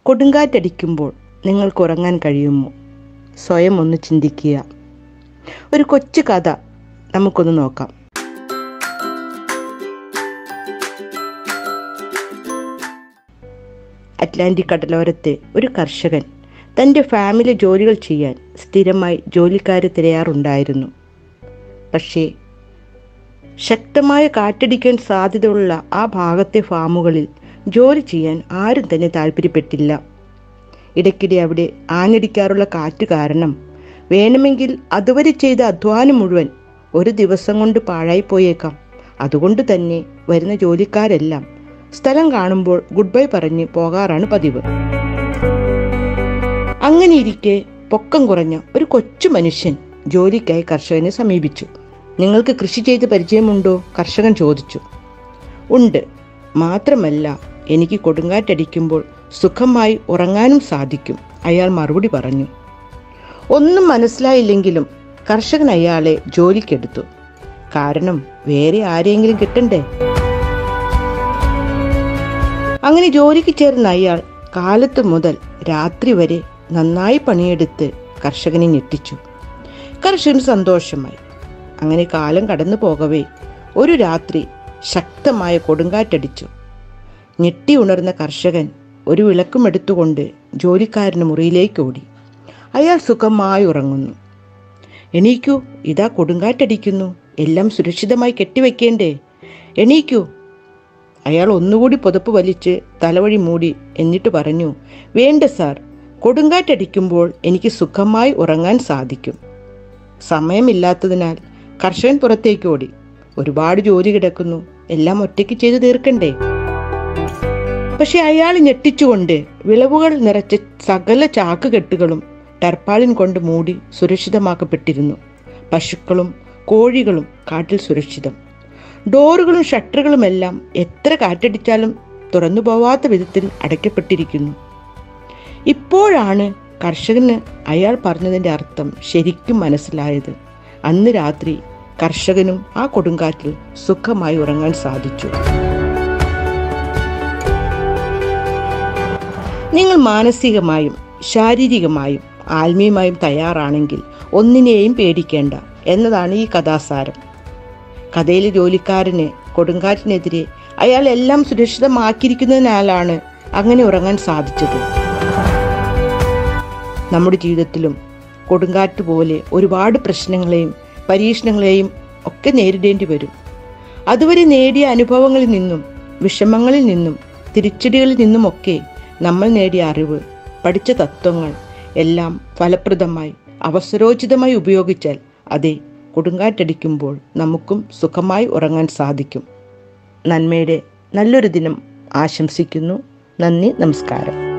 കൊടുങ്കാറ്റടിക്കുമ്പോൾ നിങ്ങൾക്ക് ഉറങ്ങാൻ കഴിയുമോ സ്വയം ഒന്ന് ചിന്തിക്കുക ഒരു കൊച്ചു കഥ നമുക്കൊന്ന് നോക്കാം അറ്റ്ലാന്റിക് കടലോരത്തെ ഒരു കർഷകൻ തൻ്റെ ഫാമിലി ജോലികൾ ചെയ്യാൻ സ്ഥിരമായി ജോലിക്കാരെ തിരയാറുണ്ടായിരുന്നു പക്ഷേ ശക്തമായ കാറ്റടിക്കാൻ സാധ്യതയുള്ള ആ ഭാഗത്തെ ഫാമുകളിൽ ജോലി ചെയ്യാൻ ആരും തന്നെ താല്പര്യപ്പെട്ടില്ല ഇടയ്ക്കിടെ അവിടെ ആഞ്ഞടിക്കാറുള്ള കാറ്റ് കാരണം വേണമെങ്കിൽ അതുവരെ ചെയ്ത അധ്വാനം മുഴുവൻ ഒരു ദിവസം കൊണ്ട് പാഴായി പോയേക്കാം അതുകൊണ്ട് തന്നെ വരുന്ന ജോലിക്കാരെല്ലാം സ്ഥലം കാണുമ്പോൾ ഗുഡ് ബൈ പറഞ്ഞ് പോകാറാണ് പതിവ് അങ്ങനെ ഇരിക്കെ പൊക്കം കുറഞ്ഞ ഒരു കൊച്ചു മനുഷ്യൻ ജോലിക്കായി കർഷകനെ സമീപിച്ചു നിങ്ങൾക്ക് കൃഷി ചെയ്ത് പരിചയമുണ്ടോ കർഷകൻ ചോദിച്ചു ഉണ്ട് മാത്രമല്ല എനിക്ക് കൊടുങ്കാറ്റടിക്കുമ്പോൾ സുഖമായി ഉറങ്ങാനും സാധിക്കും അയാൾ മറുപടി പറഞ്ഞു ഒന്നും മനസ്സിലായില്ലെങ്കിലും കർഷകൻ അയാളെ ജോലിക്കെടുത്തു കാരണം വേറെ ആരെങ്കിലും കിട്ടണ്ടേ അങ്ങനെ ജോലിക്ക് ചേർന്ന അയാൾ കാലത്ത് മുതൽ രാത്രി വരെ നന്നായി പണിയെടുത്ത് കർഷകനെ ഞെട്ടിച്ചു കർഷകന് സന്തോഷമായി അങ്ങനെ കാലം കടന്നു പോകവേ ഒരു രാത്രി ശക്തമായ കൊടുങ്കാറ്റടിച്ചു ഞെട്ടി ഉണർന്ന കർഷകൻ ഒരു വിളക്കും എടുത്തുകൊണ്ട് ജോലിക്കാരന് മുറിയിലേക്ക് ഓടി അയാൾ സുഖമായി ഉറങ്ങുന്നു എണീക്കൂ ഇതാ കൊടുങ്കാറ്റടിക്കുന്നു എല്ലാം സുരക്ഷിതമായി കെട്ടിവെക്കേണ്ടേ എണീക്കൂ അയാൾ ഒന്നുകൂടി പുതപ്പ് വലിച്ച് തലവഴി മൂടി എന്നിട്ട് പറഞ്ഞു വേണ്ട സാർ കൊടുങ്കാറ്റടിക്കുമ്പോൾ എനിക്ക് സുഖമായി ഉറങ്ങാൻ സാധിക്കും സമയമില്ലാത്തതിനാൽ കർഷകൻ പുറത്തേക്ക് ഓടി ഒരുപാട് ജോലി കിടക്കുന്നു എല്ലാം ഒറ്റയ്ക്ക് ചെയ്തു തീർക്കണ്ടേ പക്ഷെ അയാൾ ഞെട്ടിച്ചുകൊണ്ട് വിളവുകൾ നിറച്ച സകല ചാക്കുകെട്ടുകളും ടർപ്പാളിൻ കൊണ്ട് മൂടി സുരക്ഷിതമാക്കപ്പെട്ടിരുന്നു പശുക്കളും കോഴികളും കാട്ടിൽ സുരക്ഷിതം ഡോറുകളും ഷട്ടറുകളുമെല്ലാം എത്ര കാറ്റടിച്ചാലും തുറന്നു പോവാത്ത വിധത്തിൽ അടയ്ക്കപ്പെട്ടിരിക്കുന്നു ഇപ്പോഴാണ് കർഷകന് അയാൾ പറഞ്ഞതിൻ്റെ അർത്ഥം ശരിക്കും മനസ്സിലായത് അന്ന് രാത്രി കർഷകനും ആ കൊടുങ്കാറ്റിൽ സുഖമായി ഉറങ്ങാൻ സാധിച്ചു നിങ്ങൾ മാനസികമായും ശാരീരികമായും ആത്മീയമായും തയ്യാറാണെങ്കിൽ ഒന്നിനെയും പേടിക്കേണ്ട എന്നതാണ് ഈ കഥാസാരം കഥയിലെ ജോലിക്കാരന് കൊടുങ്കാറ്റിനെതിരെ അയാൾ എല്ലാം സുരക്ഷിതമാക്കിയിരിക്കുന്നതിനാലാണ് അങ്ങനെ ഉറങ്ങാൻ സാധിച്ചത് നമ്മുടെ ജീവിതത്തിലും കൊടുങ്കാറ്റ് പോലെ ഒരുപാട് പ്രശ്നങ്ങളെയും പരീക്ഷണങ്ങളെയും ഒക്കെ നേരിടേണ്ടി വരും അതുവരെ നേടിയ അനുഭവങ്ങളിൽ നിന്നും വിഷമങ്ങളിൽ നിന്നും തിരിച്ചടികളിൽ നിന്നുമൊക്കെ നമ്മൾ നേടിയ അറിവ് പഠിച്ച തത്വങ്ങൾ എല്ലാം ഫലപ്രദമായി അവസരോചിതമായി ഉപയോഗിച്ചാൽ അതെ കൊടുങ്കാറ്റടിക്കുമ്പോൾ നമുക്കും സുഖമായി ഉറങ്ങാൻ സാധിക്കും നന്മയുടെ നല്ലൊരു ദിനം ആശംസിക്കുന്നു നന്ദി നമസ്കാരം